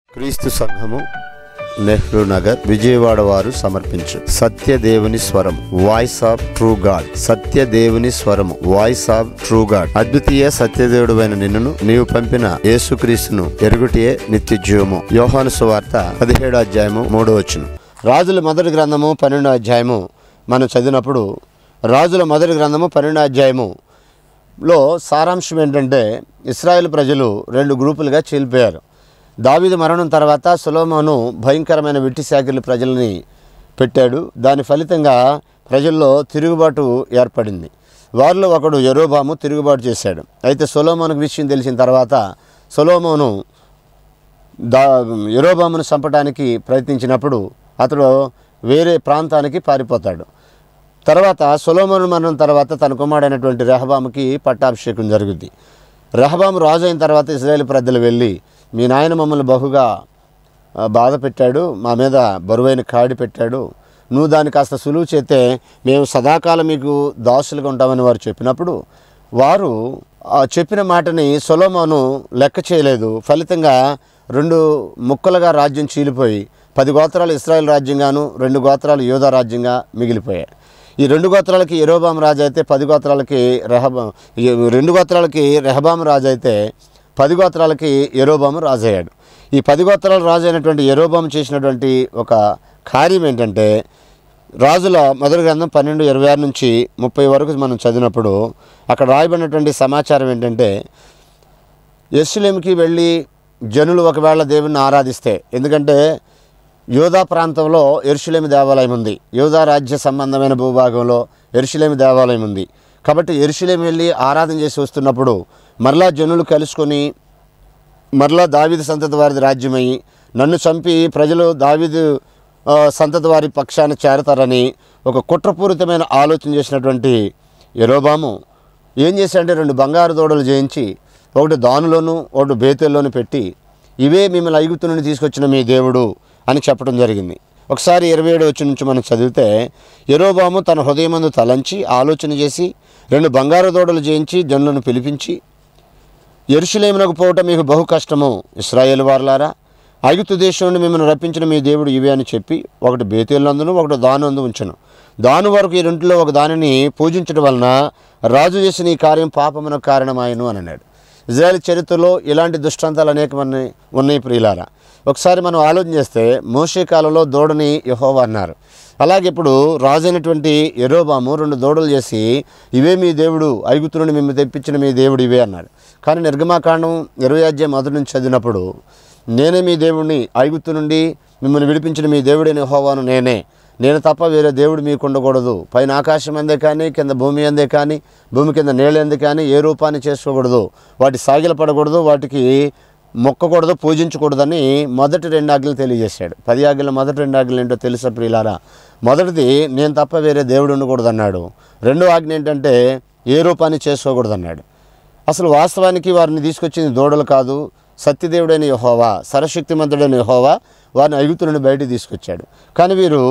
క్రీస్తు సంఘము నెహ్రూ నగర్ విజయవాడ వారు సమర్పించు సత్యదేవుని స్వరం వాయిస్ ఆఫ్ ట్రూ గాడ్ సత్యదేవుని స్వరము వాయిస్ ఆఫ్ ట్రూ గాడ్ అద్వితీయ సత్యదేవుడైన నిన్నును నీవు పంపిన యేసుక్రీస్తును ఎరుగుటియే నిత్య జీవము యోహాను సువార్త పదిహేడు అధ్యాయము మూడో వచ్చును రాజుల మొదటి గ్రంథము పన్నెండో అధ్యాయము మనం చదివినప్పుడు రాజుల మొదటి గ్రంథము పన్నెండో అధ్యాయము లో సారాంశం ఏంటంటే ఇస్రాయేల్ ప్రజలు రెండు గ్రూపులుగా చీలిపోయారు దావీదు మరణం తర్వాత సులోమోను భయంకరమైన విట్టి శాఖలు ప్రజల్ని పెట్టాడు దాని ఫలితంగా ప్రజల్లో తిరుగుబాటు ఏర్పడింది వారిలో ఒకడు యరోబాము తిరుగుబాటు చేశాడు అయితే సొలోమోనుకు విషయం తెలిసిన తర్వాత సొలోమోను దా యరోబామును చంపడానికి ప్రయత్నించినప్పుడు అతడు వేరే ప్రాంతానికి పారిపోతాడు తర్వాత సొలోమోను మరణం తర్వాత తన కుమారుడైనటువంటి రెహబాముకి పట్టాభిషేకం జరుగుద్ది రెహబాము రాజు అయిన తర్వాత ఇజ్రాయేల్ ప్రజలు వెళ్ళి మీ నాయన మమ్మల్ని బహుగా ఆ, బాధ పెట్టాడు మా మీద బరువైన కాడి పెట్టాడు నువ్వు దాన్ని కాస్త సులువు చేస్తే మేము సదాకాలం మీకు దాసులుగా ఉంటామని వారు చెప్పినప్పుడు వారు ఆ చెప్పిన మాటని సొలోమోను లెక్క చేయలేదు ఫలితంగా రెండు ముక్కలుగా రాజ్యం చీలిపోయి పది గోత్రాలు ఇస్రాయేల్ రాజ్యంగాను రెండు గోత్రాలు యోధా రాజ్యంగా మిగిలిపోయాయి ఈ రెండు గోత్రాలకి ఎరోబాం రాజు అయితే పది గోత్రాలకి రెహబా ఈ రెండు గోత్రాలకి రెహబాం రాజు అయితే పది గోత్రాలకి ఎరోబాము రాజు అయ్యాడు ఈ పది గోత్రాల రాజు అయినటువంటి ఎరోబాము చేసినటువంటి ఒక కార్యం ఏంటంటే రాజుల మొదటి గ్రంథం పన్నెండు ఇరవై ఆరు నుంచి ముప్పై వరకు మనం చదివినప్పుడు అక్కడ రాయబడినటువంటి సమాచారం ఏంటంటే ఎస్సులేమికి వెళ్ళి జనులు ఒకవేళ దేవుణ్ణి ఆరాధిస్తే ఎందుకంటే యోధా ప్రాంతంలో ఎరుషులేమి దేవాలయం ఉంది యోధా రాజ్య సంబంధమైన భూభాగంలో ఎరుషులేమి దేవాలయం ఉంది కాబట్టి ఎరుషులేమి వెళ్ళి ఆరాధన చేసి వస్తున్నప్పుడు మరలా జనులు కలుసుకొని మరలా దావీదు సంతతి వారిది రాజ్యమయ్యి నన్ను చంపి ప్రజలు దావీదు ఆ, సంతతి వారి పక్షాన చేరతారని ఒక కుట్రపూరితమైన ఆలోచన చేసినటువంటి ఎరోబాము ఏం చేశాడంటే రెండు బంగారు దూడలు చేయించి ఒకటి దానులోను ఒకటి బేతెల్లోను పెట్టి ఇవే మిమ్మల్ని ఐగుప్తు నుండి తీసుకొచ్చిన మీ దేవుడు అని చెప్పడం జరిగింది ఒకసారి ఇరవై ఏడు వచ్చి నుంచి మనం చదివితే ఎరోబాము తన హృదయమందు తలంచి ఆలోచన చేసి రెండు బంగారు దూడలు చేయించి జనులను పిలిపించి ఎరుషులేమునకు పోవటం మీకు బహు కష్టము ఇస్రాయేల్ వారులారా ఐగుప్తు దేశం నుండి మిమ్మల్ని రప్పించిన మీ దేవుడు ఇవే అని చెప్పి ఒకటి బేతేలందును ఒకటి దానందు ఉంచను దాని వరకు ఈ రెంటిలో ఒక దానిని పూజించడం వలన రాజు చేసిన ఈ కార్యం పాపమునకు కారణమాయను అని అన్నాడు ఇజ్రాయెల్ చరిత్రలో ఇలాంటి దుష్టాంతాలు అనేకమన్నీ ఉన్నాయి ప్రియులారా ఒకసారి మనం ఆలోచన చేస్తే మోషే కాలంలో దూడని యహోవా అన్నారు అలాగే ఇప్పుడు రాజైనటువంటి ఎరోబాము రెండు దూడలు చేసి ఇవే మీ దేవుడు ఐగుప్తు నుండి మిమ్మల్ని తెప్పించిన మీ దేవుడు ఇవే అన్నాడు కానీ నిర్గమాకాండం ఇరవై అధ్యాయం మొదటి నుంచి చదివినప్పుడు నేనే మీ దేవుడిని ఐగుప్తు నుండి మిమ్మల్ని విడిపించిన మీ దేవుడైన యెహోవాను నేనే నేను తప్ప వేరే దేవుడు మీకు ఉండకూడదు పైన ఆకాశం అందే కానీ కింద భూమి అందే కానీ భూమి కింద నీళ్ళ అందే కానీ ఏ రూపాన్ని చేసుకోకూడదు వాటి సాగిల పడకూడదు వాటికి మొక్కకూడదు పూజించకూడదని మొదటి రెండు ఆజ్ఞలు తెలియజేశాడు పది ఆజ్ఞల మొదటి రెండు ఆజ్ఞలు ఏంటో తెలుసా ప్రియులారా మొదటిది నేను తప్ప వేరే దేవుడు ఉండకూడదు అన్నాడు రెండో ఆజ్ఞ ఏంటంటే ఏ రూపాన్ని చేసుకోకూడదు అన్నాడు అసలు వాస్తవానికి వారిని తీసుకొచ్చింది దూడలు కాదు సత్యదేవుడైన యహోవా సరశక్తిమంతుడైన యహోవా వారిని ఐగుప్తు నుండి బయటికి తీసుకొచ్చాడు కానీ వీరు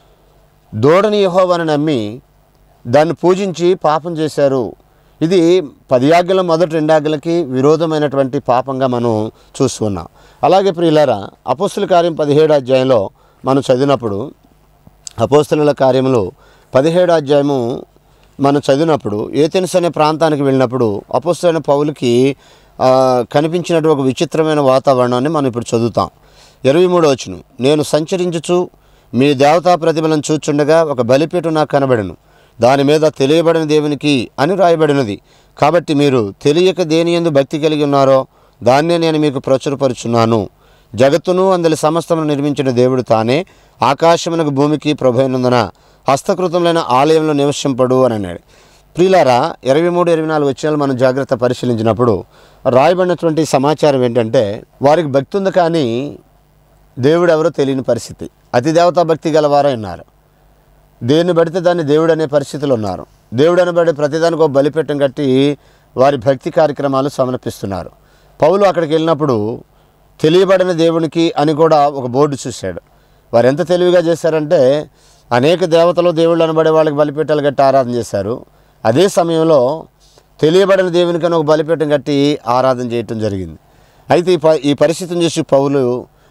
దూడని యహోవాని నమ్మి దాన్ని పూజించి పాపం చేశారు ఇది పది ఆజ్ఞల మొదటి రెండు ఆజ్ఞలకి విరోధమైనటువంటి పాపంగా మనం చూస్తున్నాం అలాగే ప్రియులారా అపోస్తుల కార్యం పదిహేడు అధ్యాయంలో మనం చదివినప్పుడు అపోస్తుల కార్యములు పదిహేడు అధ్యాయము మనం చదివినప్పుడు ఏథెన్స్ అనే ప్రాంతానికి వెళ్ళినప్పుడు అపోస్తులైన పౌలకి ఆ, కనిపించినటువంటి ఒక విచిత్రమైన వాతావరణాన్ని మనం ఇప్పుడు చదువుతాం ఇరవై మూడో వచ్చును నేను సంచరించుచు మీ దేవతా ప్రతిభలను చూచుండగా ఒక బలిపీఠం నాకు కనబడను దాని మీద తెలియబడిన దేవునికి అని రాయబడినది కాబట్టి మీరు తెలియక దేని ఎందు భక్తి కలిగి ఉన్నారో దాన్నే నేను మీకు ప్రచురపరుచున్నాను జగత్తును అందరి సమస్తమును నిర్మించిన దేవుడు తానే ఆకాశమునకు భూమికి ప్రభైనందున హస్తకృతములైన ఆలయంలో నివసింపడు అని అన్నాడు ప్రియులారా ఇరవై మూడు ఇరవై నాలుగు వచ్చినాలు మనం జాగ్రత్త పరిశీలించినప్పుడు రాయబడినటువంటి సమాచారం ఏంటంటే వారికి భక్తి ఉంది కానీ దేవుడు ఎవరో తెలియని పరిస్థితి అతి దేవతా భక్తి గలవారై ఉన్నారు దేన్ని పడితే దాన్ని దేవుడు అనే పరిస్థితులు ఉన్నారు దేవుడు అనబడే ప్రతిదానికి ఒక బలిపెట్టం కట్టి వారి భక్తి కార్యక్రమాలు సమర్పిస్తున్నారు పౌలు అక్కడికి వెళ్ళినప్పుడు తెలియబడిన దేవునికి అని కూడా ఒక బోర్డు చూశాడు వారు ఎంత తెలివిగా చేశారంటే అనేక దేవతలు దేవుళ్ళు అనబడే వాళ్ళకి బలిపీఠాలు కట్టి ఆరాధన చేశారు అదే సమయంలో తెలియబడిన దేవునికని ఒక బలిపీఠం కట్టి ఆరాధన చేయటం జరిగింది అయితే ఈ ప ఈ పరిస్థితిని చూసి పౌలు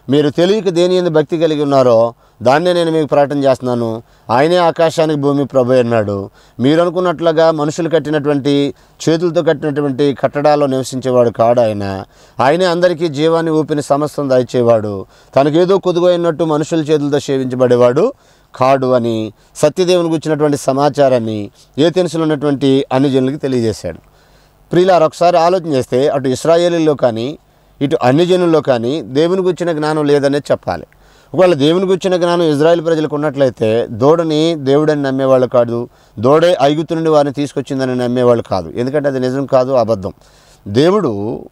మీరు తెలియక దేని ఎందు భక్తి కలిగి ఉన్నారో దాన్నే నేను మీకు ప్రకటన చేస్తున్నాను ఆయనే ఆకాశానికి భూమి ప్రభు అన్నాడు మీరు అనుకున్నట్లుగా మనుషులు కట్టినటువంటి చేతులతో కట్టినటువంటి కట్టడాల్లో నివసించేవాడు కాడు ఆయన ఆయనే అందరికీ జీవాన్ని ఊపిన సమస్తం దయచేవాడు తనకేదో కొదువైనట్టు మనుషుల చేతులతో సేవించబడేవాడు కాడు అని సత్యదేవుని గురించినటువంటి సమాచారాన్ని ఏ తెలుసులో ఉన్నటువంటి అన్ని జనులకి తెలియజేశాడు ప్రియులారు ఒకసారి ఆలోచన చేస్తే అటు ఇస్రాయేలీల్లో కానీ ఇటు అన్ని జనుల్లో కానీ దేవుని గురించిన జ్ఞానం లేదనేది చెప్పాలి ఒకవేళ దేవుని గురించిన జ్ఞానం ఇజ్రాయెల్ ప్రజలకు ఉన్నట్లయితే దూడని దేవుడని నమ్మేవాళ్ళు కాదు దూడే ఐగుతు నుండి వారిని తీసుకొచ్చిందని నమ్మేవాళ్ళు కాదు ఎందుకంటే అది నిజం కాదు అబద్ధం దేవుడు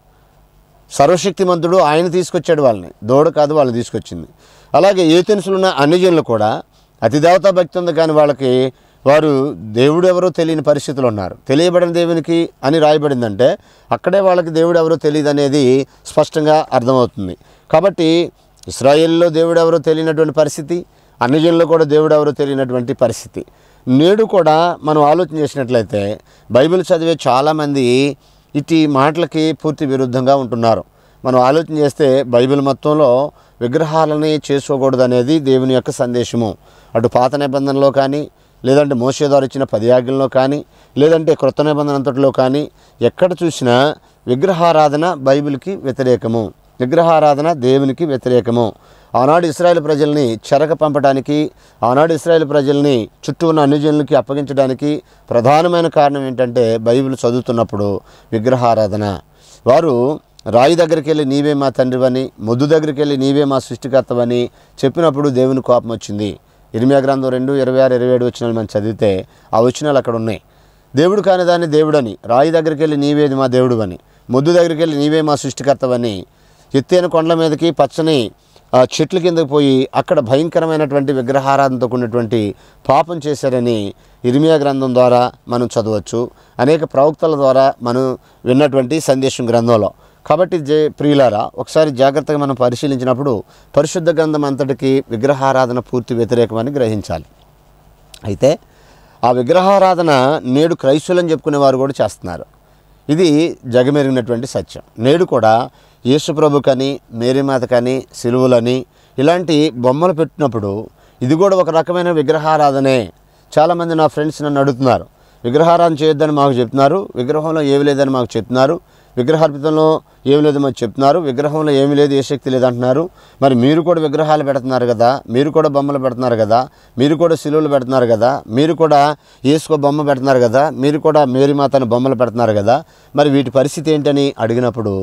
సర్వశక్తిమంతుడు ఆయన తీసుకొచ్చాడు వాళ్ళని దూడ కాదు వాళ్ళు తీసుకొచ్చింది అలాగే ఏ ఉన్న అన్ని జనులు కూడా అతిదేవతా భక్తి ఉంది కానీ వాళ్ళకి వారు దేవుడు ఎవరో తెలియని పరిస్థితులు ఉన్నారు తెలియబడిన దేవునికి అని రాయబడిందంటే అక్కడే వాళ్ళకి దేవుడు ఎవరో తెలియదు అనేది స్పష్టంగా అర్థమవుతుంది కాబట్టి ఇస్రాయేల్లో దేవుడు ఎవరో తెలియనటువంటి పరిస్థితి అన్ని జనుల్లో కూడా దేవుడు ఎవరో తెలియనటువంటి పరిస్థితి నేడు కూడా మనం ఆలోచన చేసినట్లయితే బైబిల్ చదివే చాలామంది ఇటు మాటలకి పూర్తి విరుద్ధంగా ఉంటున్నారు మనం ఆలోచన చేస్తే బైబిల్ మొత్తంలో విగ్రహాలని చేసుకోకూడదు అనేది దేవుని యొక్క సందేశము అటు పాత నిబంధనలో కానీ లేదంటే మోసే ద్వారా ఇచ్చిన పది ఆజ్ఞల్లో కానీ లేదంటే క్రొత్త నిబంధన అంతటిలో కానీ ఎక్కడ చూసినా విగ్రహారాధన బైబిల్కి వ్యతిరేకము విగ్రహారాధన దేవునికి వ్యతిరేకము ఆనాడు ఇస్రాయేల్ ప్రజల్ని చెరక పంపడానికి ఆనాడు ఇస్రాయేల్ ప్రజల్ని చుట్టూ ఉన్న అన్ని జనులకి అప్పగించడానికి ప్రధానమైన కారణం ఏంటంటే బైబిల్ చదువుతున్నప్పుడు విగ్రహారాధన వారు రాయి దగ్గరికి వెళ్ళి నీవే మా తండ్రివని మొద్దు దగ్గరికి వెళ్ళి నీవే మా సృష్టికర్తవని చెప్పినప్పుడు దేవుని కోపం వచ్చింది ఇరిమియా గ్రంథం రెండు ఇరవై ఆరు ఇరవై ఏడు వచ్చినాలు మనం చదివితే ఆ వచ్చినాలు అక్కడ ఉన్నాయి దేవుడు కాని దాన్ని దేవుడని రాయి దగ్గరికి వెళ్ళి నీవే మా దేవుడు అని మొద్దు దగ్గరికి వెళ్ళి నీవే మా సృష్టికర్తవని ఎత్తైన కొండల మీదకి పచ్చని ఆ, చెట్ల కిందకి పోయి అక్కడ భయంకరమైనటువంటి విగ్రహారాధనతో కూడినటువంటి పాపం చేశారని ఇర్మియా గ్రంథం ద్వారా మనం చదవచ్చు అనేక ప్రవక్తల ద్వారా మనం విన్నటువంటి సందేశం గ్రంథంలో కాబట్టి జే ప్రియులారా ఒకసారి జాగ్రత్తగా మనం పరిశీలించినప్పుడు పరిశుద్ధ గ్రంథం అంతటికి విగ్రహారాధన పూర్తి వ్యతిరేకమని గ్రహించాలి అయితే ఆ విగ్రహారాధన నేడు క్రైస్తువులని చెప్పుకునే వారు కూడా చేస్తున్నారు ఇది జగమెరిగినటువంటి సత్యం నేడు కూడా యేసుప్రభు కని మేరీమాత కని సిలువులని ఇలాంటి బొమ్మలు పెట్టినప్పుడు ఇది కూడా ఒక రకమైన విగ్రహారాధనే చాలామంది నా ఫ్రెండ్స్ నన్ను అడుగుతున్నారు విగ్రహారాధన చేయొద్దని మాకు చెప్తున్నారు విగ్రహంలో ఏమి లేదని మాకు చెప్తున్నారు విగ్రహార్పితంలో ఏమి లేదు మాకు చెప్తున్నారు విగ్రహంలో ఏమీ లేదు ఏ శక్తి లేదంటున్నారు మరి మీరు కూడా విగ్రహాలు పెడుతున్నారు కదా మీరు కూడా బొమ్మలు పెడుతున్నారు కదా మీరు కూడా సిలువలు పెడుతున్నారు కదా మీరు కూడా ఏసుకో బొమ్మ పెడుతున్నారు కదా మీరు కూడా మేరీమాతని బొమ్మలు పెడుతున్నారు కదా మరి వీటి పరిస్థితి ఏంటని అడిగినప్పుడు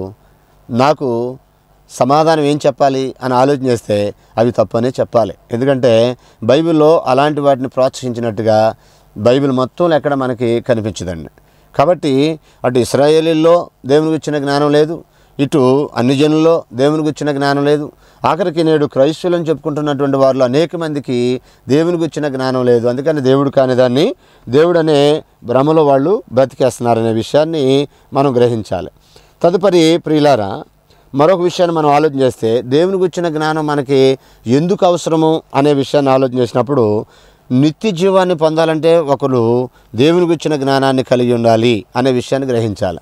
నాకు సమాధానం ఏం చెప్పాలి అని ఆలోచన చేస్తే అవి తప్పనే చెప్పాలి ఎందుకంటే బైబిల్లో అలాంటి వాటిని ప్రోత్సహించినట్టుగా బైబిల్ మొత్తంలో ఎక్కడ మనకి కనిపించదండి కాబట్టి అటు ఇస్రాయేలీల్లో దేవునికి ఇచ్చిన జ్ఞానం లేదు ఇటు అన్ని జనుల్లో దేవునికి ఇచ్చిన జ్ఞానం లేదు ఆఖరికి నేడు క్రైస్తవులని చెప్పుకుంటున్నటువంటి వారిలో అనేక మందికి దేవునికి ఇచ్చిన జ్ఞానం లేదు అందుకని దేవుడు కాని దాన్ని దేవుడు అనే భ్రమలో వాళ్ళు బ్రతికేస్తున్నారనే విషయాన్ని మనం గ్రహించాలి తదుపరి ప్రియులారా మరొక విషయాన్ని మనం ఆలోచన చేస్తే దేవునికి వచ్చిన జ్ఞానం మనకి ఎందుకు అవసరము అనే విషయాన్ని ఆలోచన చేసినప్పుడు నిత్య జీవాన్ని పొందాలంటే ఒకరు దేవునికి వచ్చిన జ్ఞానాన్ని కలిగి ఉండాలి అనే విషయాన్ని గ్రహించాలి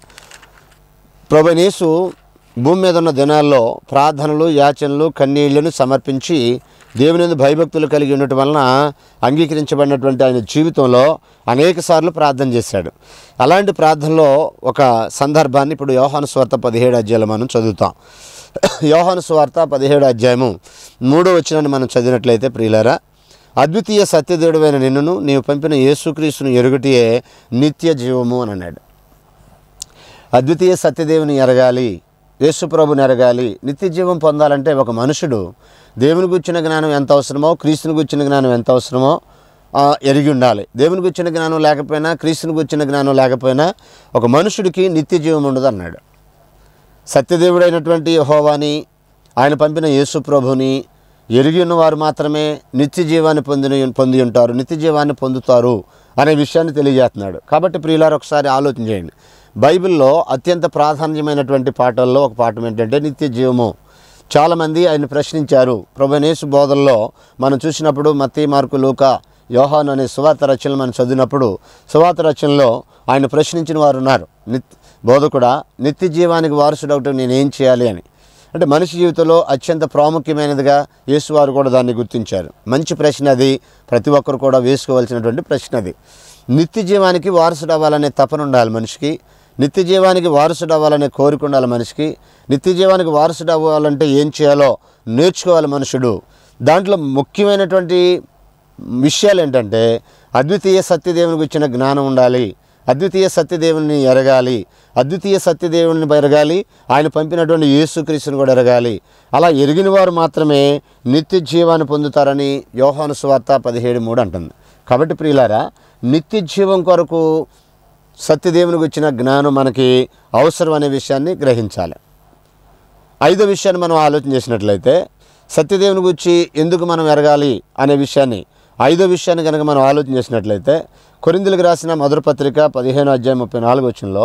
ప్రభునేసు భూమి మీద ఉన్న దినాల్లో ప్రార్థనలు యాచనలు కన్నీళ్లను సమర్పించి దేవుని యందు భయభక్తులు కలిగి ఉండటం వలన అంగీకరించబడినటువంటి ఆయన జీవితంలో అనేక సార్లు ప్రార్థన చేశాడు అలాంటి ప్రార్థనలో ఒక సందర్భాన్ని ఇప్పుడు యోహాను స్వార్త పదిహేడు అధ్యాయులు మనం చదువుతాం యోహాను స్వార్త పదిహేడు అధ్యాయము మూడో వచ్చినాన్ని మనం చదివినట్లయితే ప్రియులారా అద్వితీయ సత్యదేవుడైన నిన్నును నీవు పంపిన యేసుక్రీస్తును ఎరుగుటియే నిత్య జీవము అని అన్నాడు అద్వితీయ సత్యదేవుని ఎరగాలి యేసుప్రభుని ఎరగాలి నిత్య జీవం పొందాలంటే ఒక మనుషుడు దేవుని గుర్చిన జ్ఞానం ఎంత అవసరమో క్రీస్తుని గుర్చిన జ్ఞానం ఎంత అవసరమో ఆ, ఎరిగి ఉండాలి దేవుని గుర్చిన జ్ఞానం లేకపోయినా క్రీస్తుని గుర్చిన జ్ఞానం లేకపోయినా ఒక మనుషుడికి నిత్య జీవం ఉండదు అన్నాడు సత్యదేవుడైనటువంటి యెహోవాని ఆయన పంపిన యేసు ప్రభుని ఎరిగి ఉన్నవారు మాత్రమే నిత్య జీవాన్ని పొంది పొంది ఉంటారు నిత్య జీవాన్ని పొందుతారు అనే విషయాన్ని తెలియజేస్తున్నాడు కాబట్టి ప్రియులారు ఒకసారి ఆలోచన చేయండి బైబిల్లో అత్యంత ప్రాధాన్యమైనటువంటి పాటల్లో ఒక పాఠం ఏంటంటే నిత్య జీవము చాలామంది ఆయన ప్రశ్నించారు ప్రభునేసు బోధనలో మనం చూసినప్పుడు మత్తి మార్కు లూక యోహాన్ అనే సువార్త రచనలు మనం చదివినప్పుడు సువార్త రచనలో ఆయన ప్రశ్నించిన వారు ఉన్నారు నిత్ బోధకుడా నిత్య జీవానికి వారసుడవటం నేనేం చేయాలి అని అంటే మనిషి జీవితంలో అత్యంత ప్రాముఖ్యమైనదిగా యేసువారు కూడా దాన్ని గుర్తించారు మంచి ప్రశ్న అది ప్రతి ఒక్కరు కూడా వేసుకోవాల్సినటువంటి ప్రశ్న అది నిత్య జీవానికి వారసుడు అవ్వాలనే తపన ఉండాలి మనిషికి నిత్య జీవానికి వారసుడు అవ్వాలనే కోరిక ఉండాలి మనిషికి నిత్య జీవానికి వారసుడు అవ్వాలంటే ఏం చేయాలో నేర్చుకోవాలి మనుషుడు దాంట్లో ముఖ్యమైనటువంటి విషయాలు ఏంటంటే అద్వితీయ సత్యదేవునికి ఇచ్చిన జ్ఞానం ఉండాలి అద్వితీయ సత్యదేవుని ఎరగాలి అద్వితీయ సత్యదేవుని ఎరగాలి ఆయన పంపినటువంటి యేసుక్రీస్తుని కూడా ఎరగాలి అలా ఎరిగిన వారు మాత్రమే నిత్య జీవాన్ని పొందుతారని యోహాను సువార్త పదిహేడు మూడు అంటుంది కాబట్టి ప్రియులారా నిత్య జీవం కొరకు సత్యదేవునికి వచ్చిన జ్ఞానం మనకి అవసరం అనే విషయాన్ని గ్రహించాలి ఐదో విషయాన్ని మనం ఆలోచన చేసినట్లయితే సత్యదేవుని గురించి ఎందుకు మనం ఎరగాలి అనే విషయాన్ని ఐదో విషయాన్ని కనుక మనం ఆలోచన చేసినట్లయితే కొరిందులకు రాసిన మొదటి పత్రిక పదిహేను అధ్యాయం ముప్పై నాలుగు వచ్చినలో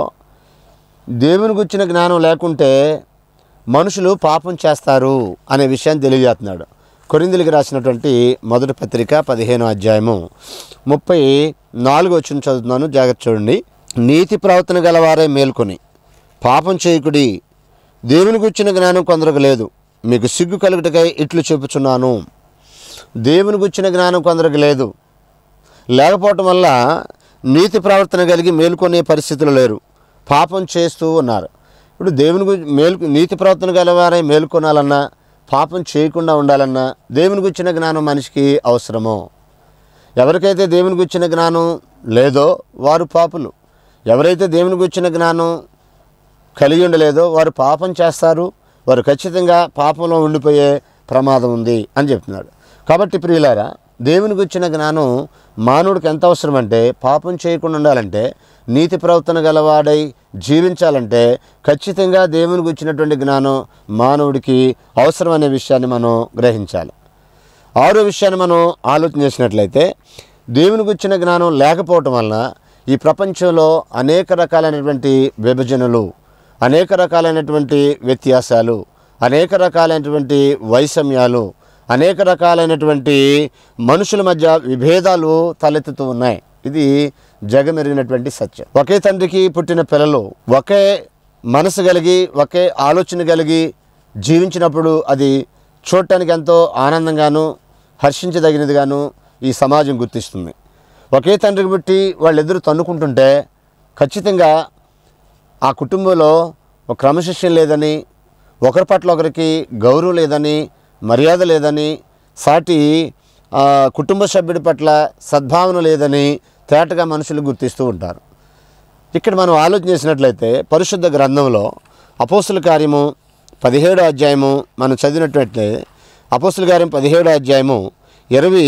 దేవుని గురించిన జ్ఞానం లేకుంటే మనుషులు పాపం చేస్తారు అనే విషయాన్ని తెలియజేస్తున్నాడు కొరిందులకు రాసినటువంటి మొదటి పత్రిక పదిహేను అధ్యాయము ముప్పై నాలుగు వచ్చిన చదువుతున్నాను జాగ్రత్త చూడండి నీతి ప్రవర్తన గలవారే మేల్కొని పాపం చేయకుడి దేవుని గుర్చిన జ్ఞానం కొందరికి లేదు మీకు సిగ్గు కలుగుటకై ఇట్లు చెప్పుచున్నాను దేవుని గుర్చిన జ్ఞానం కొందరికి లేదు లేకపోవటం వల్ల నీతి ప్రవర్తన కలిగి మేల్కొనే పరిస్థితులు లేరు పాపం చేస్తూ ఉన్నారు ఇప్పుడు దేవుని గురించి మేలు నీతి ప్రవర్తన గలవారే మేల్కొనాలన్నా పాపం చేయకుండా ఉండాలన్నా దేవుని గుర్చిన జ్ఞానం మనిషికి అవసరమో ఎవరికైతే దేవుని గుర్చిన జ్ఞానం లేదో వారు పాపులు ఎవరైతే దేవుని గుర్చిన జ్ఞానం కలిగి ఉండలేదో వారు పాపం చేస్తారు వారు ఖచ్చితంగా పాపంలో ఉండిపోయే ప్రమాదం ఉంది అని చెప్తున్నాడు కాబట్టి ప్రియులారా దేవుని గుర్చిన జ్ఞానం మానవుడికి ఎంత అవసరం అంటే పాపం చేయకుండా ఉండాలంటే నీతి ప్రవర్తన గలవాడై జీవించాలంటే ఖచ్చితంగా దేవుని గుర్చినటువంటి జ్ఞానం మానవుడికి అవసరం అనే విషయాన్ని మనం గ్రహించాలి ఆరో విషయాన్ని మనం ఆలోచన చేసినట్లయితే దేవుని గుర్చిన జ్ఞానం లేకపోవటం వలన ఈ ప్రపంచంలో అనేక రకాలైనటువంటి విభజనలు అనేక రకాలైనటువంటి వ్యత్యాసాలు అనేక రకాలైనటువంటి వైషమ్యాలు అనేక రకాలైనటువంటి మనుషుల మధ్య విభేదాలు తలెత్తుతూ ఉన్నాయి ఇది జగమెరిగినటువంటి సత్యం ఒకే తండ్రికి పుట్టిన పిల్లలు ఒకే మనసు కలిగి ఒకే ఆలోచన కలిగి జీవించినప్పుడు అది చూడటానికి ఎంతో ఆనందంగాను హర్షించదగినదిగాను ఈ సమాజం గుర్తిస్తుంది ఒకే తండ్రికి పుట్టి వాళ్ళిద్దరూ తన్నుకుంటుంటే ఖచ్చితంగా ఆ కుటుంబంలో ఒక క్రమశిక్షణ లేదని ఒకరి పట్ల ఒకరికి గౌరవం లేదని మర్యాద లేదని సాటి ఆ, కుటుంబ సభ్యుడి పట్ల సద్భావన లేదని తేటగా మనుషులు గుర్తిస్తూ ఉంటారు ఇక్కడ మనం ఆలోచన చేసినట్లయితే పరిశుద్ధ గ్రంథంలో అపోస్తుల కార్యము పదిహేడో అధ్యాయము మనం చదివినట్లయితే అపోస్తుల కార్యం పదిహేడో అధ్యాయము ఇరవై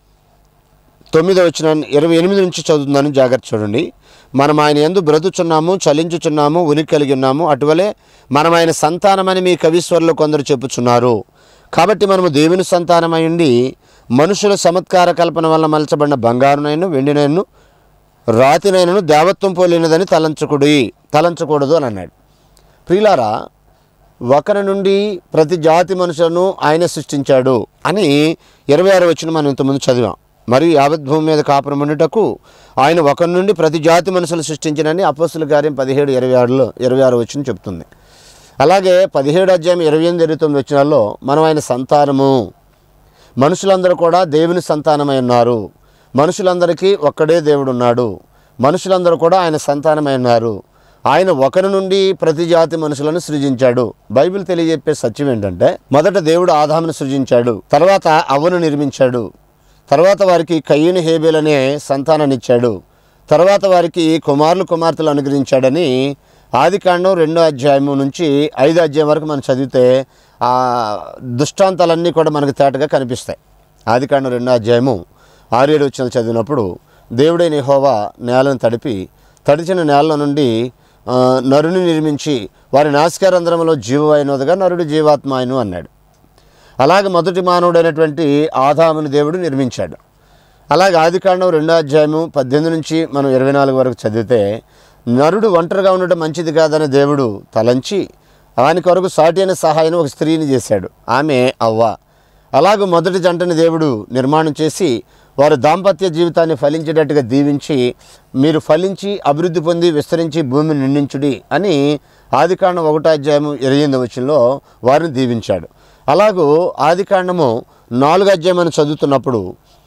తొమ్మిదో వచ్చిన ఇరవై ఎనిమిది నుంచి చదువుతున్నాను జాగ్రత్త చూడండి మనం ఆయన ఎందు బ్రతుచున్నాము చలించుచున్నాము ఉనికి కలిగి ఉన్నాము అటువలే మనం ఆయన సంతానమని మీ కవీశ్వరులు కొందరు చెప్పుచున్నారు కాబట్టి మనము దేవుని సంతానమై ఉండి మనుషుల చమత్కార కల్పన వల్ల మలచబడిన బంగారునైను వెండినైను రాతినైనను దేవత్వం పోలినదని తలంచకుడి తలంచకూడదు అని అన్నాడు ప్రియులారా ఒకరి నుండి ప్రతి జాతి మనుషులను ఆయన సృష్టించాడు అని ఇరవై ఆరు వచ్చిన మనం ఇంతకుముందు చదివాం మరియు యావత్ భూమి మీద కాపురం ఉండుటకు ఆయన ఒకరి నుండి ప్రతి జాతి మనుషులు సృష్టించినని అపోస్తుల కార్యం పదిహేడు ఇరవై ఆరులో ఇరవై ఆరు వచ్చిన చెప్తుంది అలాగే పదిహేడు అధ్యాయం ఇరవై ఎనిమిది ఇరవై తొమ్మిది వచ్చినాల్లో మనం ఆయన సంతానము మనుషులందరూ కూడా దేవుని సంతానమై ఉన్నారు మనుషులందరికీ ఒక్కడే దేవుడు ఉన్నాడు మనుషులందరూ కూడా ఆయన సంతానమై ఉన్నారు ఆయన ఒకరి నుండి ప్రతి జాతి మనుషులను సృజించాడు బైబిల్ తెలియజెప్పే సత్యం ఏంటంటే మొదట దేవుడు ఆదామును సృజించాడు తర్వాత అవ్వను నిర్మించాడు తర్వాత వారికి కయ్యూని హేబేల్ అనే సంతానాన్నిచ్చాడు తర్వాత వారికి కుమారులు కుమార్తెలు అనుగ్రహించాడని ఆదికాండం రెండో అధ్యాయము నుంచి ఐదో అధ్యాయం వరకు మనం చదివితే ఆ దృష్టాంతాలన్నీ కూడా మనకు తేటగా కనిపిస్తాయి ఆదికాండం రెండో అధ్యాయము ఆరు ఏడు వచ్చిన చదివినప్పుడు దేవుడైన యెహోవా నేలను తడిపి తడిచిన నేల నుండి ఆ, నరుని నిర్మించి వారి నాసికారంధ్రంలో జీవమైనదిగా నరుడు జీవాత్మ అయిను అన్నాడు అలాగే మొదటి మానవుడైనటువంటి ఆదాముని దేవుడు నిర్మించాడు అలాగే ఆదికాండం రెండో అధ్యాయము పద్దెనిమిది నుంచి మనం ఇరవై నాలుగు వరకు చదివితే నరుడు ఒంటరిగా ఉండటం మంచిది కాదని దేవుడు తలంచి వాని కొరకు సాటి అయిన సహాయం ఒక స్త్రీని చేశాడు ఆమె అవ్వ అలాగే మొదటి జంటని దేవుడు నిర్మాణం చేసి వారి దాంపత్య జీవితాన్ని ఫలించేటట్టుగా దీవించి మీరు ఫలించి అభివృద్ధి పొంది విస్తరించి భూమిని నిండించుడి అని ఆదికాండం ఒకటో అధ్యాయము ఇరవై ఎనిమిది వచనంలో వారిని దీవించాడు అలాగూ ఆదికాండము నాలుగు అధ్యాయం అని చదువుతున్నప్పుడు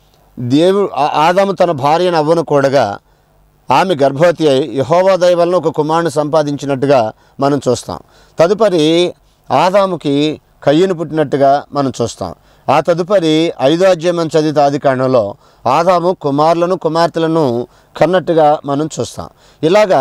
దేవుడు ఆ- ఆదాము తన భార్యను అవ్వను కూడగా ఆమె గర్భవతి అయి యహోవా దయ వలన ఒక కుమారుని సంపాదించినట్టుగా మనం చూస్తాం తదుపరి ఆదాముకి కయ్యను పుట్టినట్టుగా మనం చూస్తాం ఆ తదుపరి ఐదో అధ్యాయం అని చదివితే ఆది కాండంలో ఆదాము కుమారులను కుమార్తెలను కన్నట్టుగా మనం చూస్తాం ఇలాగా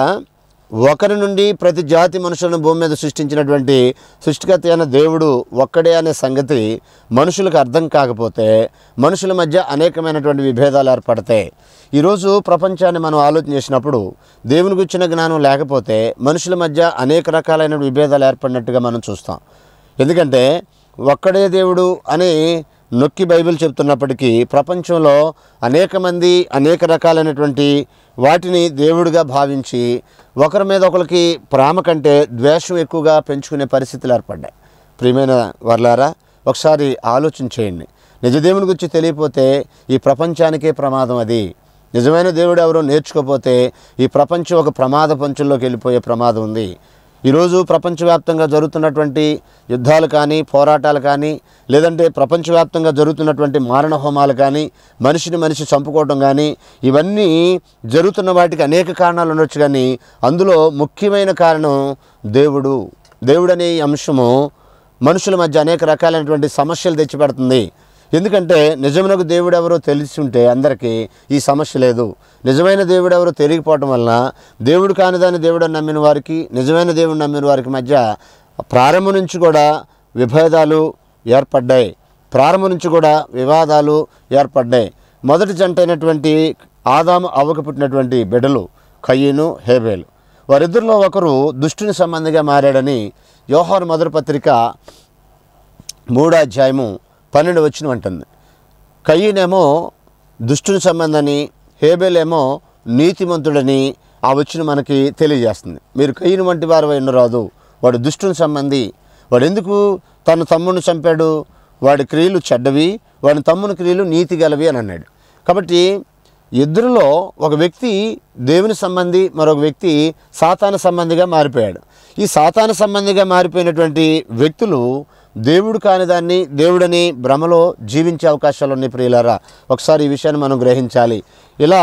ఒకరి నుండి ప్రతి జాతి మనుషులను భూమి మీద సృష్టించినటువంటి సృష్టికర్త అయిన దేవుడు ఒక్కడే అనే సంగతి మనుషులకు అర్థం కాకపోతే మనుషుల మధ్య అనేకమైనటువంటి విభేదాలు ఏర్పడతాయి ఈరోజు ప్రపంచాన్ని మనం ఆలోచన చేసినప్పుడు దేవుని గురించిన జ్ఞానం లేకపోతే మనుషుల మధ్య అనేక రకాలైన విభేదాలు ఏర్పడినట్టుగా మనం చూస్తాం ఎందుకంటే ఒక్కడే దేవుడు అని నొక్కి బైబిల్ చెప్తున్నప్పటికీ ప్రపంచంలో అనేక మంది అనేక రకాలైనటువంటి వాటిని దేవుడిగా భావించి ఒకరి మీద ఒకరికి ప్రేమ కంటే ద్వేషం ఎక్కువగా పెంచుకునే పరిస్థితులు ఏర్పడ్డాయి ప్రియమైన వర్లారా ఒకసారి ఆలోచన చేయండి నిజదేవుని గురించి తెలియపోతే ఈ ప్రపంచానికే ప్రమాదం అది నిజమైన దేవుడు ఎవరో నేర్చుకోపోతే ఈ ప్రపంచం ఒక ప్రమాద పంచుల్లోకి వెళ్ళిపోయే ప్రమాదం ఉంది ఈరోజు ప్రపంచవ్యాప్తంగా జరుగుతున్నటువంటి యుద్ధాలు కానీ పోరాటాలు కానీ లేదంటే ప్రపంచవ్యాప్తంగా జరుగుతున్నటువంటి మారణ హోమాలు కానీ మనిషిని మనిషి చంపుకోవడం కానీ ఇవన్నీ జరుగుతున్న వాటికి అనేక కారణాలు ఉండొచ్చు కానీ అందులో ముఖ్యమైన కారణం దేవుడు దేవుడు అనే ఈ అంశము మనుషుల మధ్య అనేక రకాలైనటువంటి సమస్యలు తెచ్చిపెడుతుంది ఎందుకంటే నిజమునకు దేవుడు ఎవరో తెలిసి ఉంటే అందరికీ ఈ సమస్య లేదు నిజమైన దేవుడు ఎవరో తెలియకపోవటం వలన దేవుడు కాని దాన్ని దేవుడు అని నమ్మిన వారికి నిజమైన దేవుడు నమ్మిన వారికి మధ్య ప్రారంభం నుంచి కూడా విభేదాలు ఏర్పడ్డాయి ప్రారంభం నుంచి కూడా వివాదాలు ఏర్పడ్డాయి మొదటి జంట అయినటువంటి ఆదాము అవ్వకు పుట్టినటువంటి బిడ్డలు కయ్యను హేబేలు వారిద్దరిలో ఒకరు దుష్టుని సంబంధిగా మారాడని యోహాను మొదటి పత్రిక మూడో అధ్యాయము పన్నెండు వచ్చిన అంటుంది కయ్యనేమో దుష్టుని సంబంధని హేబేలేమో నీతిమంతుడని ఆ వచ్చిన మనకి తెలియజేస్తుంది మీరు కయ్యను వంటి వారు అయిన రాదు వాడు దుష్టుని సంబంధి వాడు ఎందుకు తన తమ్ముడిని చంపాడు వాడి క్రియలు చెడ్డవి వాడి తమ్ముని క్రియలు నీతి గలవి అని అన్నాడు కాబట్టి ఇద్దరిలో ఒక వ్యక్తి దేవుని సంబంధి మరొక వ్యక్తి సాతాన సంబంధిగా మారిపోయాడు ఈ సాతాన సంబంధిగా మారిపోయినటువంటి వ్యక్తులు దేవుడు కాని దాన్ని దేవుడని భ్రమలో జీవించే అవకాశాలు ఉన్నాయి ప్రియులారా ఒకసారి ఈ విషయాన్ని మనం గ్రహించాలి ఇలా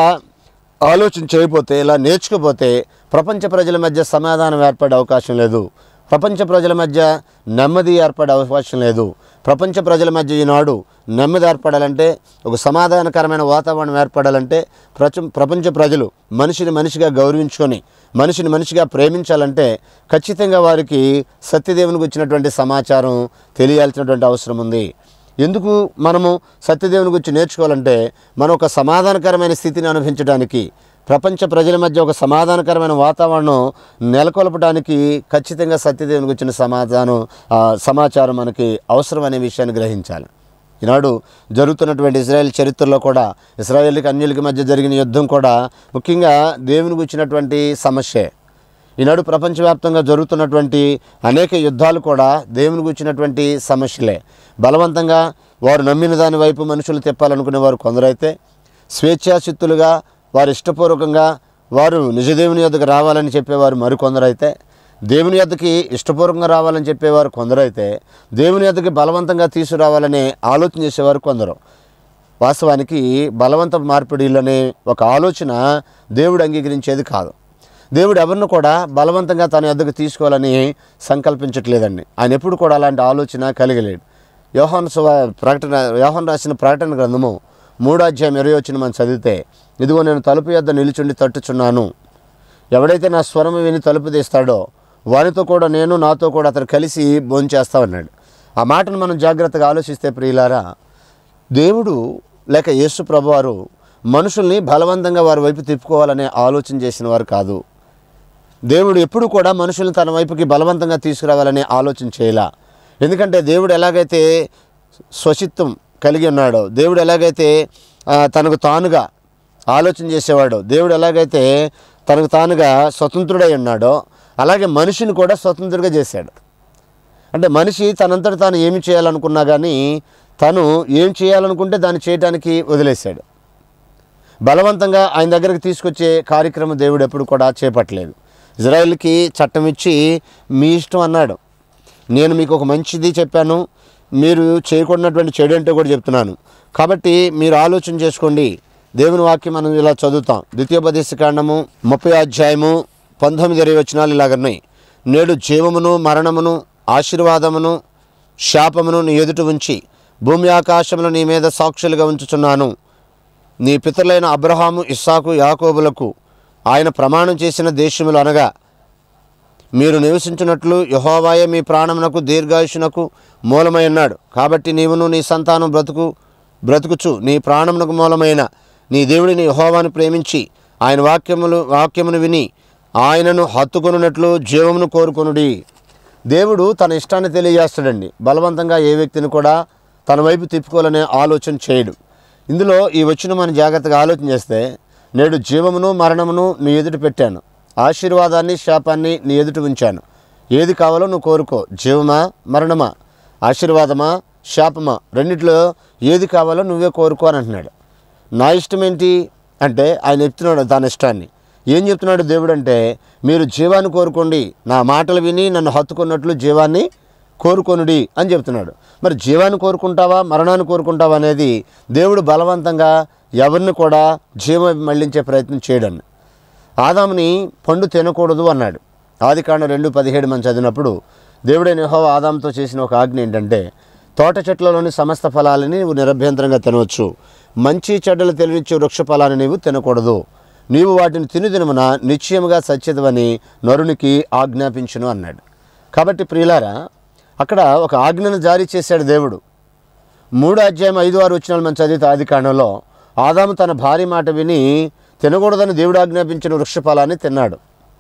ఆలోచన చేయకపోతే ఇలా నేర్చుకోపోతే ప్రపంచ ప్రజల మధ్య సమాధానం ఏర్పడే అవకాశం లేదు ప్రపంచ ప్రజల మధ్య నెమ్మది ఏర్పడే అవకాశం లేదు ప్రపంచ ప్రజల మధ్య ఈనాడు నెమ్మది ఏర్పడాలంటే ఒక సమాధానకరమైన వాతావరణం ఏర్పడాలంటే ప్రచ ప్రపంచ ప్రజలు మనిషిని మనిషిగా గౌరవించుకొని మనిషిని మనిషిగా ప్రేమించాలంటే ఖచ్చితంగా వారికి సత్యదేవునికి వచ్చినటువంటి సమాచారం తెలియాల్సినటువంటి అవసరం ఉంది ఎందుకు మనము సత్యదేవుని గురించి నేర్చుకోవాలంటే మనం ఒక సమాధానకరమైన స్థితిని అనుభవించడానికి ప్రపంచ ప్రజల మధ్య ఒక సమాధానకరమైన వాతావరణం నెలకొల్పడానికి ఖచ్చితంగా సత్యదేవుని గురించిన సమాధానం ఆ, సమాచారం మనకి అవసరం అనే విషయాన్ని గ్రహించాలి ఈనాడు జరుగుతున్నటువంటి ఇజ్రాయెల్ చరిత్రలో కూడా ఇజ్రాయేల్కి అన్యులకి మధ్య జరిగిన యుద్ధం కూడా ముఖ్యంగా దేవుని గురించినటువంటి సమస్యే ఈనాడు ప్రపంచవ్యాప్తంగా జరుగుతున్నటువంటి అనేక యుద్ధాలు కూడా దేవుని గురించినటువంటి సమస్యలే బలవంతంగా వారు నమ్మిన దాని వైపు మనుషులు తిప్పాలనుకునే వారు కొందరైతే స్వేచ్ఛాచిత్తులుగా వారు ఇష్టపూర్వకంగా వారు నిజదేవుని యొద్దకు రావాలని చెప్పేవారు మరికొందరైతే దేవుని యొద్దకి ఇష్టపూర్వకంగా రావాలని చెప్పేవారు కొందరైతే దేవుని యొద్దకి బలవంతంగా తీసుకురావాలని ఆలోచన చేసేవారు కొందరు వాస్తవానికి బలవంత మార్పిడిలనే ఒక ఆలోచన దేవుడు అంగీకరించేది కాదు దేవుడు ఎవరిని కూడా బలవంతంగా తన యొద్దకు తీసుకోవాలని సంకల్పించట్లేదండి ఆయన ఎప్పుడు కూడా అలాంటి ఆలోచన కలిగలేడు యోహాన్ సువ ప్రకటన యోహాన్ రాసిన ప్రకటన గ్రంథము మూడో అధ్యాయం ఇరవై వచ్చిన మనం చదివితే ఇదిగో నేను తలుపు యొద్ద నిలుచుండి తట్టుచున్నాను ఎవడైతే నా స్వరం విని తలుపు తీస్తాడో వారితో కూడా నేను నాతో కూడా అతను కలిసి భోంచేస్తా ఉన్నాడు ఆ మాటను మనం జాగ్రత్తగా ఆలోచిస్తే ప్రియులారా దేవుడు లేక యేసు ప్రభువారు మనుషుల్ని బలవంతంగా వారి వైపు తిప్పుకోవాలనే ఆలోచన చేసిన వారు కాదు దేవుడు ఎప్పుడు కూడా మనుషులను తన వైపుకి బలవంతంగా తీసుకురావాలనే ఆలోచన చేయలా ఎందుకంటే దేవుడు ఎలాగైతే స్వచిత్వం కలిగి ఉన్నాడో దేవుడు ఎలాగైతే ఆ, తనకు తానుగా ఆలోచన చేసేవాడో దేవుడు ఎలాగైతే తనకు తానుగా స్వతంత్రుడై ఉన్నాడో అలాగే మనిషిని కూడా స్వతంత్రుడిగా చేశాడు అంటే మనిషి తనంతట తాను ఏమి చేయాలనుకున్నా కానీ తను ఏం చేయాలనుకుంటే దాన్ని చేయడానికి వదిలేశాడు బలవంతంగా ఆయన దగ్గరికి తీసుకొచ్చే కార్యక్రమం దేవుడు ఎప్పుడు కూడా చేపట్టలేదు ఇజ్రాయెల్కి చట్టం ఇచ్చి మీ ఇష్టం అన్నాడు నేను మీకు ఒక మంచిది చెప్పాను మీరు చేయకూడనటువంటి చెడు ఏంటో కూడా చెప్తున్నాను కాబట్టి మీరు ఆలోచన చేసుకోండి దేవుని వాక్యం మనం ఇలా చదువుతాం ద్వితీయోపదేశ కాండము ముప్పై అధ్యాయము పంతొమ్మిది ఇరవై వచనాలు ఇలాగున్నాయి నేడు జీవమును మరణమును ఆశీర్వాదమును శాపమును నీ ఎదుట ఉంచి భూమి ఆకాశములు నీ మీద సాక్షులుగా ఉంచుచున్నాను నీ పితరులైన అబ్రహాము ఇస్సాకు యాకోబులకు ఆయన ప్రమాణం చేసిన దేశములు అనగా మీరు నివసించినట్లు యహోవాయే మీ ప్రాణమునకు దీర్ఘాయుషునకు మూలమై ఉన్నాడు కాబట్టి నీవును నీ సంతానం బ్రతుకు బ్రతుకుచు నీ ప్రాణమునకు మూలమైన నీ దేవుడిని యహోవాను ప్రేమించి ఆయన వాక్యములు వాక్యమును విని ఆయనను హత్తుకొనున్నట్లు జీవమును కోరుకొనుడి దేవుడు తన ఇష్టాన్ని తెలియజేస్తాడండి బలవంతంగా ఏ వ్యక్తిని కూడా తన వైపు తిప్పుకోవాలనే ఆలోచన చేయడు ఇందులో ఈ వచ్చిన మనం జాగ్రత్తగా ఆలోచన చేస్తే నేడు జీవమును మరణమును నీ ఎదుట పెట్టాను ఆశీర్వాదాన్ని శాపాన్ని నీ ఎదుట ఉంచాను ఏది కావాలో నువ్వు కోరుకో జీవమా మరణమా ఆశీర్వాదమా శాపమా రెండిట్లో ఏది కావాలో నువ్వే కోరుకో అని అంటున్నాడు నా ఇష్టం ఏంటి అంటే ఆయన చెప్తున్నాడు దాని ఇష్టాన్ని ఏం చెప్తున్నాడు దేవుడు అంటే మీరు జీవాన్ని కోరుకోండి నా మాటలు విని నన్ను హత్తుకున్నట్లు జీవాన్ని కోరుకొనుడి అని చెప్తున్నాడు మరి జీవాన్ని కోరుకుంటావా మరణాన్ని కోరుకుంటావా అనేది దేవుడు బలవంతంగా ఎవరిని కూడా జీవం మళ్లించే ప్రయత్నం చేయడాన్ని ఆదాముని పండు తినకూడదు అన్నాడు ఆది కాండ రెండు పదిహేడు మనం చదివినప్పుడు దేవుడైన యెహోవా ఆదాముతో చేసిన ఒక ఆజ్ఞ ఏంటంటే తోట చెట్లలోని సమస్త ఫలాలని నువ్వు నిరభ్యంతరంగా తినవచ్చు మంచి చెడ్డలు తెలివిచ్చే వృక్ష ఫలాన్ని నీవు తినకూడదు నీవు వాటిని తిని తినమున నిశ్చయముగా సత్యదవని నరునికి ఆజ్ఞాపించును అన్నాడు కాబట్టి ప్రియులారా అక్కడ ఒక ఆజ్ఞను జారీ చేశాడు దేవుడు మూడు అధ్యాయం ఐదు ఆరు వచ్చినాలు మనం చదివితే ఆది కాండంలో ఆదాము తన భార్య మాట విని తినకూడదని దేవుడు ఆజ్ఞాపించిన వృక్ష ఫలాన్ని తిన్నాడు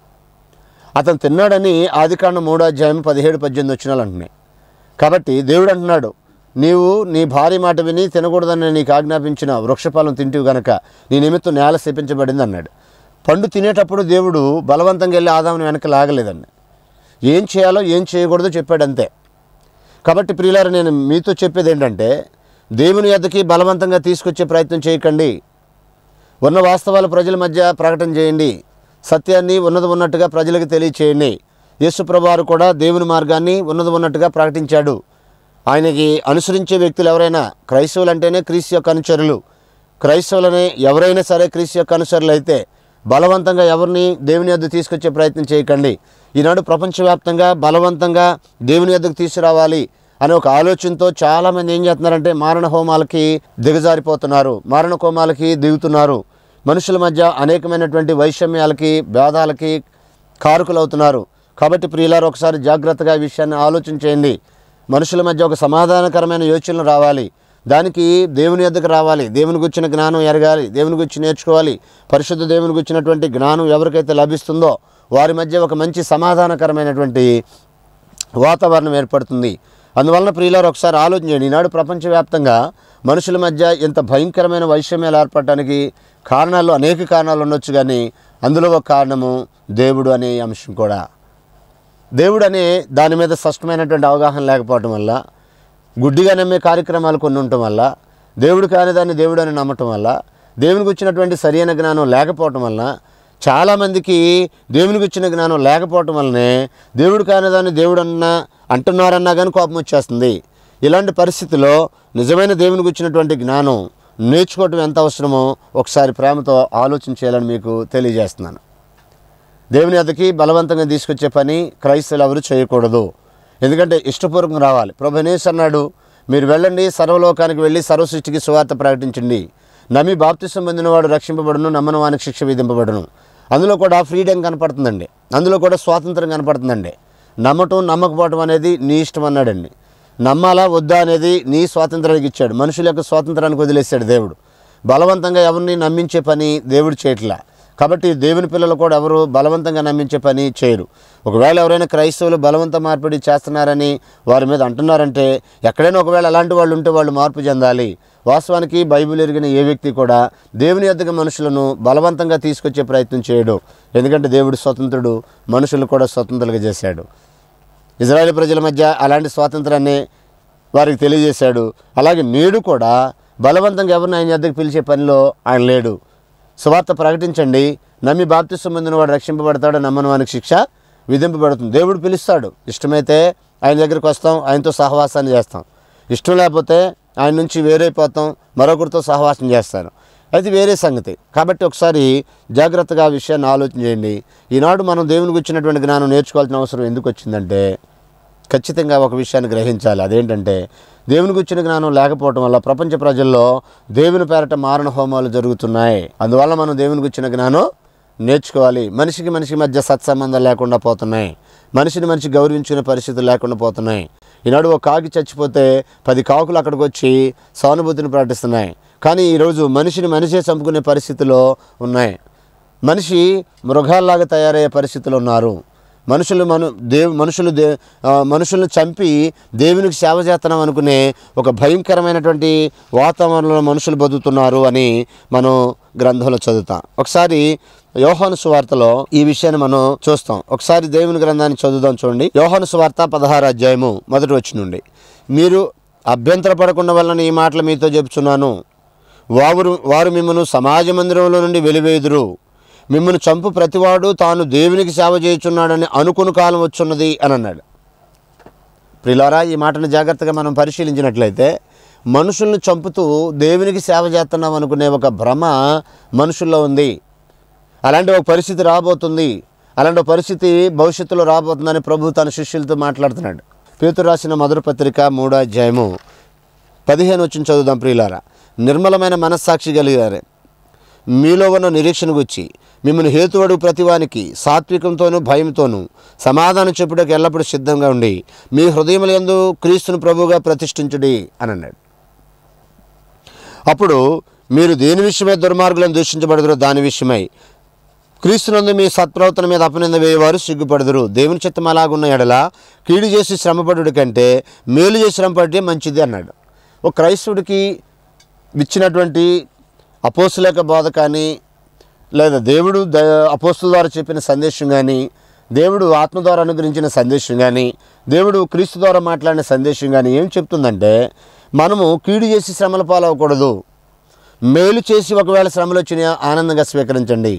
అతను తిన్నాడని ఆదికాండం మూడో అధ్యాయం పదిహేడు పద్దెనిమిది వచ్చినాలు అంటున్నాయి కాబట్టి దేవుడు అంటున్నాడు నీవు నీ భార్య మాట విని తినకూడదని నీకు ఆజ్ఞాపించిన వృక్షఫలం తింటివి గనక నీ నిమిత్తం నేల శపించబడింది అన్నాడు పండు తినేటప్పుడు దేవుడు బలవంతంగా వెళ్ళి ఆదాముని వెనక లాగలేదండి ఏం చేయాలో ఏం చేయకూడదో చెప్పాడు అంతే కాబట్టి ప్రియులారా నేను మీతో చెప్పేది ఏంటంటే దేవుని యొద్దకి బలవంతంగా తీసుకొచ్చే ప్రయత్నం చేయకండి ఉన్న వాస్తవాలు ప్రజల మధ్య ప్రకటన చేయండి సత్యాన్ని ఉన్నది ఉన్నట్టుగా ప్రజలకు తెలియచేయండి యేసుప్రభువారు కూడా దేవుని మార్గాన్ని ఉన్నది ఉన్నట్టుగా ప్రకటించాడు ఆయనకి అనుసరించే వ్యక్తులు ఎవరైనా క్రైస్తవులు అంటేనే క్రీస్తు యొక్క అనుచరులు క్రైస్తవులనే ఎవరైనా సరే క్రీస్తు యొక్క అనుచరులు అయితే బలవంతంగా ఎవరిని దేవుని యొద్ద తీసుకొచ్చే ప్రయత్నం చేయకండి ఈనాడు ప్రపంచవ్యాప్తంగా బలవంతంగా దేవుని యొద్దకు తీసుకురావాలి అనే ఒక ఆలోచనతో చాలామంది ఏం చేస్తున్నారంటే మారణ హోమాలకి దిగజారిపోతున్నారు మారణ హోమాలకి దిగుతున్నారు మనుషుల మధ్య అనేకమైనటువంటి వైషమ్యాలకి భేదాలకి కారకులవుతున్నారు కాబట్టి ప్రియులారు ఒకసారి జాగ్రత్తగా ఈ విషయాన్ని ఆలోచన చేయండి మనుషుల మధ్య ఒక సమాధానకరమైన యోచనలు రావాలి దానికి దేవుని యొద్దకు రావాలి దేవుని గుచ్చిన జ్ఞానం ఎరగాలి దేవుని గురించి నేర్చుకోవాలి పరిశుద్ధ దేవుని గుచ్చినటువంటి జ్ఞానం ఎవరికైతే లభిస్తుందో వారి మధ్య ఒక మంచి సమాధానకరమైనటువంటి వాతావరణం ఏర్పడుతుంది అందువలన ప్రియులారు ఒకసారి ఆలోచన చేయండి ఈనాడు ప్రపంచవ్యాప్తంగా మనుషుల మధ్య ఇంత భయంకరమైన వైషమ్యాలు ఏర్పడటానికి కారణాలు అనేక కారణాలు ఉండొచ్చు కానీ అందులో ఒక కారణము దేవుడు అనే అంశం కూడా దేవుడు అనే దాని మీద స్పష్టమైనటువంటి అవగాహన లేకపోవటం వల్ల గుడ్డిగా నమ్మే కార్యక్రమాలు కొన్ని ఉండటం వల్ల దేవుడు కాని దాన్ని దేవుడు అని నమ్మటం వల్ల దేవునికి వచ్చినటువంటి సరైన జ్ఞానం లేకపోవటం వలన చాలామందికి దేవునికి వచ్చిన జ్ఞానం లేకపోవటం వల్లనే దేవుడు కాని దాన్ని దేవుడు అన్న అంటున్నారన్నా కానీ కోపం వచ్చేస్తుంది ఇలాంటి పరిస్థితిలో నిజమైన దేవునికి వచ్చినటువంటి జ్ఞానం నేర్చుకోవటం ఎంత అవసరమో ఒకసారి ప్రేమతో ఆలోచన చేయాలని మీకు తెలియజేస్తున్నాను దేవుని అద్దకి బలవంతంగా తీసుకొచ్చే పని క్రైస్తవులు ఎవరు చేయకూడదు ఎందుకంటే ఇష్టపూర్వకంగా రావాలి ప్రభనేస్ అన్నాడు మీరు వెళ్ళండి సర్వలోకానికి వెళ్ళి సర్వసృష్టికి సువార్త ప్రకటించండి నమ్మి బాప్తిసం పొందినవాడు రక్షింపబడును నమ్మని వానికి శిక్ష విధింపబడును అందులో కూడా ఫ్రీడమ్ కనపడుతుందండి అందులో కూడా స్వాతంత్రం కనపడుతుందండి నమ్మటం నమ్మకపోవటం అనేది నీ ఇష్టం అన్నాడండి నమ్మాలా వద్దా అనేది నీ స్వాతంత్రానికి ఇచ్చాడు మనుషుల యొక్క స్వాతంత్రానికి వదిలేశాడు దేవుడు బలవంతంగా ఎవరిని నమ్మించే పని దేవుడు చేయట్లా కాబట్టి దేవుని పిల్లలు కూడా ఎవరు బలవంతంగా నమ్మించే పని చేయరు ఒకవేళ ఎవరైనా క్రైస్తవులు బలవంత మార్పిడి చేస్తున్నారని వారి మీద అంటున్నారంటే ఎక్కడైనా ఒకవేళ అలాంటి వాళ్ళు ఉంటే వాళ్ళు మార్పు చెందాలి వాస్తవానికి బైబిల్ ఎరిగిన ఏ వ్యక్తి కూడా దేవుని యొద్దకు మనుషులను బలవంతంగా తీసుకొచ్చే ప్రయత్నం చేయడు ఎందుకంటే దేవుడు స్వతంత్రుడు మనుషులను కూడా స్వతంత్రులుగా చేశాడు ఇజ్రాయేల్ ప్రజల మధ్య అలాంటి స్వాతంత్రాన్ని వారికి తెలియజేశాడు అలాగే నేడు కూడా బలవంతంగా ఎవరిని ఆయన యొద్దకు పిలిచే పనిలో ఆయన లేడు సువార్త ప్రకటించండి నమ్మి బాప్తిసం పొందిన వాడు రక్షింపబడతాడు నమ్మని వానికి శిక్ష విధింపబడుతుంది దేవుడు పిలుస్తాడు ఇష్టమైతే ఆయన దగ్గరికి వస్తాం ఆయనతో సహవాసాన్ని చేస్తాం ఇష్టం లేకపోతే ఆయన నుంచి వేరైపోతాం మరొకరితో సహవాసం చేస్తాను అది వేరే సంగతి కాబట్టి ఒకసారి జాగ్రత్తగా ఆ విషయాన్ని ఆలోచన చేయండి ఈనాడు మనం దేవునికి వచ్చినటువంటి జ్ఞానం నేర్చుకోవాల్సిన అవసరం ఎందుకు వచ్చిందంటే ఖచ్చితంగా ఒక విషయాన్ని గ్రహించాలి అదేంటంటే దేవునికి వచ్చిన జ్ఞానం లేకపోవడం వల్ల ప్రపంచ ప్రజల్లో దేవుని పేరట మారణ హోమాలు జరుగుతున్నాయి అందువల్ల మనం దేవునికి వచ్చిన జ్ఞానం నేర్చుకోవాలి మనిషికి మనిషి మధ్య సత్సంబంధాలు లేకుండా పోతున్నాయి మనిషిని మనిషి గౌరవించుకునే పరిస్థితులు లేకుండా పోతున్నాయి ఈనాడు ఒక కాకి చచ్చిపోతే పది కాకులు అక్కడికి వచ్చి సానుభూతిని ప్రకటిస్తున్నాయి కానీ ఈరోజు మనిషిని మనిషే చంపుకునే పరిస్థితిలో ఉన్నాయి మనిషి మృగాల్లాగా తయారయ్యే పరిస్థితులు ఉన్నారు మనుషులు మను దేవు మనుషులు దే ఆ, మనుషులను చంపి దేవునికి సేవ చేస్తున్నాం అనుకునే ఒక భయంకరమైనటువంటి వాతావరణంలో మనుషులు బతుకుతున్నారు అని మనం గ్రంథంలో చదువుతాం ఒకసారి యోహాను సువార్తలో ఈ విషయాన్ని మనం చూస్తాం ఒకసారి దేవుని గ్రంథాన్ని చదువుదాం చూడండి యోహాను సువార్త పదహారు అధ్యాయము మొదటి వచ్చి నుండి మీరు అభ్యంతరపడకుండా వలన ఈ మాటలు మీతో చెప్తున్నాను వారు వారు మిమ్మను సమాజ మందిరంలో నుండి వెలివేయుదురు మిమ్మల్ని చంపు ప్రతివాడు తాను దేవునికి సేవ చేయుచున్నాడని అనుకుని కాలం వచ్చున్నది అని అన్నాడు ప్రిలారా ఈ మాటను జాగ్రత్తగా మనం పరిశీలించినట్లయితే మనుషుల్ని చంపుతూ దేవునికి సేవ చేస్తున్నాం అనుకునే ఒక భ్రమ మనుషుల్లో ఉంది అలాంటి ఒక పరిస్థితి రాబోతుంది అలాంటి ఒక పరిస్థితి భవిష్యత్తులో రాబోతుందని ప్రభు తన శిష్యులతో మాట్లాడుతున్నాడు పేతురు రాసిన మొదటి పత్రిక మూడో అధ్యాయము పదిహేను వచ్చిన చదువుదాం ప్రియులారా నిర్మలమైన మనస్సాక్షి కలిగారే మీలో ఉన్న నిరీక్షణ గుచ్చి మిమ్మల్ని హేతువడు ప్రతివానికి సాత్వికంతోనూ భయంతోనూ సమాధానం చెప్పుటకు ఎల్లప్పుడూ సిద్ధంగా ఉండి మీ హృదయములందు క్రీస్తును ప్రభువుగా ప్రతిష్ఠించుడి అని అన్నాడు అప్పుడు మీరు దేని విషయమై దుర్మార్గులను దూషించబడదురో దాని విషయమై క్రీస్తునందు మీ సత్ప్రవర్తన మీద అపనింద వేయవారు సిగ్గుపడదురు దేవుని చిత్తం అలాగున్న ఎడల కీడు చేసి శ్రమపడుడి కంటే మేలు చేసి శ్రమపడితే మంచిది అన్నాడు ఒక క్రైస్తవుడికి ఇచ్చినటువంటి అపోస్తులేక బోధ కానీ లేదా దేవుడు ద అపోస్తుల ద్వారా చెప్పిన సందేశం కానీ దేవుడు ఆత్మ ద్వారా అనుగ్రహించిన సందేశం కానీ దేవుడు క్రీస్తు ద్వారా మాట్లాడిన సందేశం కానీ ఏం చెప్తుందంటే మనము కీడు చేసి శ్రమల పాలవకూడదు మేలు చేసి ఒకవేళ శ్రమలు వచ్చినా ఆనందంగా స్వీకరించండి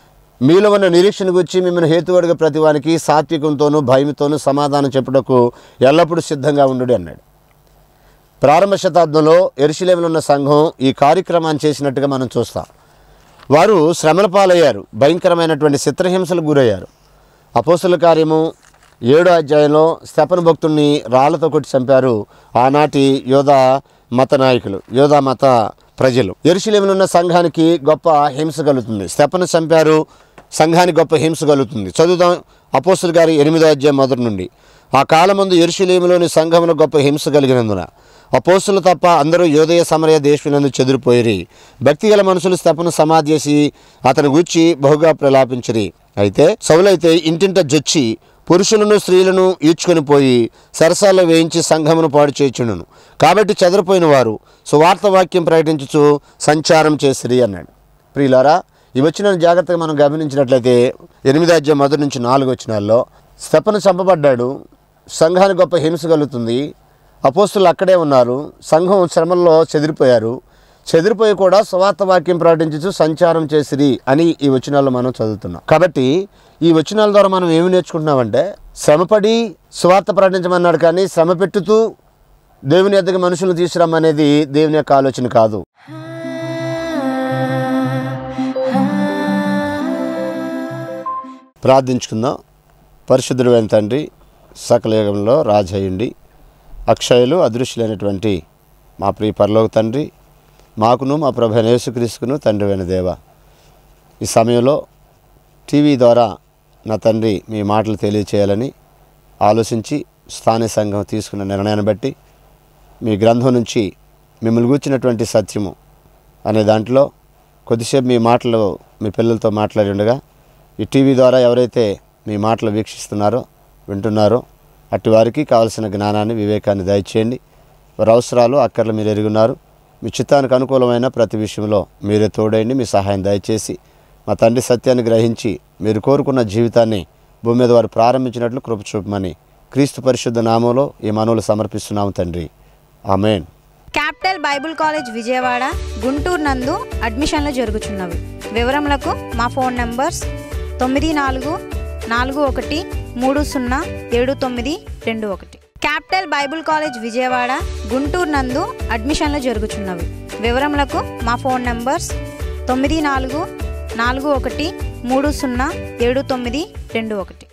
మీలో ఉన్న నిరీక్షణ గురించి మిమ్మల్ని హేతువుడిగా ప్రతివానికి సాత్వికంతోనూ భయంతోనూ సమాధానం చెప్పుటకు ఎల్లప్పుడూ సిద్ధంగా ఉండు అన్నాడు ప్రారంభ శతాబ్దంలో ఎరుశలేములో ఉన్న సంఘం ఈ కార్యక్రమాన్ని చేసినట్టుగా మనం చూస్తాం వారు శ్రమల పాలయ్యారు భయంకరమైనటువంటి చిత్రహింసలకు గురయ్యారు అపోస్తుల కార్యము ఏడో అధ్యాయంలో స్తపన భక్తుడిని రాళ్లతో కొట్టి చంపారు ఆనాటి యోధా మత నాయకులు యోధా మత ప్రజలు ఎరుశలేములో ఉన్న సంఘానికి గొప్ప హింస కలుగుతుంది స్తపన చంపారు సంఘానికి గొప్ప హింస కలుగుతుంది చదువుదాం అపోస్తుల గారి ఎనిమిదో అధ్యాయం మొదటి నుండి ఆ కాలమందు ఎరుశలేములోని సంఘమును గొప్ప హింస కలిగినందున అపోస్తులు తప్ప అందరూ యోదయ సమరయ దేశములందు చెదిరిపోయిరి భక్తిగల మనుషులు స్తపను సమాధి చేసి అతను గూర్చి బహుగా ప్రలాపించిరి అయితే సౌలైతే ఇంటింట జొచ్చి పురుషులను స్త్రీలను ఈడ్చుకొని పోయి సరసాల్లో వేయించి సంఘమును పాడు చేయుచుండును కాబట్టి చెదరిపోయిన వారు సువార్త వాక్యం ప్రకటించుచు సంచారం చేసిరి అన్నాడు ప్రియులారా ఈ వచ్చిన జాగ్రత్తగా మనం గమనించినట్లయితే ఎనిమిది అధ్యాయం మొదటి నుంచి నాలుగు వచ్చినాల్లో స్తపను చంపబడ్డాడు సంఘానికి గొప్ప హింస కలుగుతుంది అపోస్తులు అక్కడే ఉన్నారు సంఘం శ్రమల్లో చెదిరిపోయారు చెదిరిపోయి కూడా సువార్త వాక్యం ప్రకటించు సంచారం చేసిరి అని ఈ వచనాల్లో మనం చదువుతున్నాం కాబట్టి ఈ వచనాల ద్వారా మనం ఏమి నేర్చుకుంటున్నామంటే శ్రమపడి సువార్త ప్రకటించమన్నాడు కానీ శ్రమ పెట్టుతూ దేవుని ఎద్దకు మనుషులను తీసుకురమ్మనేది దేవుని యొక్క ఆలోచన కాదు ప్రార్థించుకుందాం పరిశుద్ధుడైన తండ్రి సకల యుగంలో రాజయ్యండి అక్షయులు అదృశ్యులైనటువంటి మా ప్రియ పరలోక తండ్రి మాకును మా ప్రభు యేసుక్రీస్తుకును తండ్రి అయిన దేవ ఈ సమయంలో టీవీ ద్వారా నా తండ్రి మీ మాటలు తెలియచేయాలని ఆలోచించి స్థానిక సంఘం తీసుకున్న నిర్ణయాన్ని బట్టి మీ గ్రంథం నుంచి మిమ్మల్ని గూర్చినటువంటి సత్యము అనే దాంట్లో కొద్దిసేపు మీ మాటలు మీ పిల్లలతో మాట్లాడి ఉండగా ఈ టీవీ ద్వారా ఎవరైతే మీ మాటలు వీక్షిస్తున్నారో వింటున్నారో అట్టి వారికి కావలసిన జ్ఞానాన్ని వివేకాన్ని దయచేయండి వారి అవసరాలు అక్కర్లు మీరు ఎరుగున్నారు మీ చిత్తానికి అనుకూలమైన ప్రతి విషయంలో మీరే తోడైండి మీ సహాయం దయచేసి మా తండ్రి సత్యాన్ని గ్రహించి మీరు కోరుకున్న జీవితాన్ని భూమి మీద వారు ప్రారంభించినట్లు కృప చూపమని క్రీస్తు పరిశుద్ధ నామంలో ఈ మనవులు సమర్పిస్తున్నాము తండ్రి amen capital Bible college Vijayawada Guntur నందు అడ్మిషన్లు జరుగుచున్నవి వివరములకు మా ఫోన్ నంబర్స్ తొమ్మిది నాలుగు నాలుగు ఒకటి మూడు సున్నా ఏడు తొమ్మిది రెండు ఒకటి capital Bible college Vijayawada Guntur నందు అడ్మిషన్లు జరుగుచున్నవి వివరములకు మా ఫోన్ నంబర్స్ తొమ్మిది నాలుగు నాలుగు ఒకటి మూడు సున్నా ఏడు తొమ్మిది రెండు ఒకటి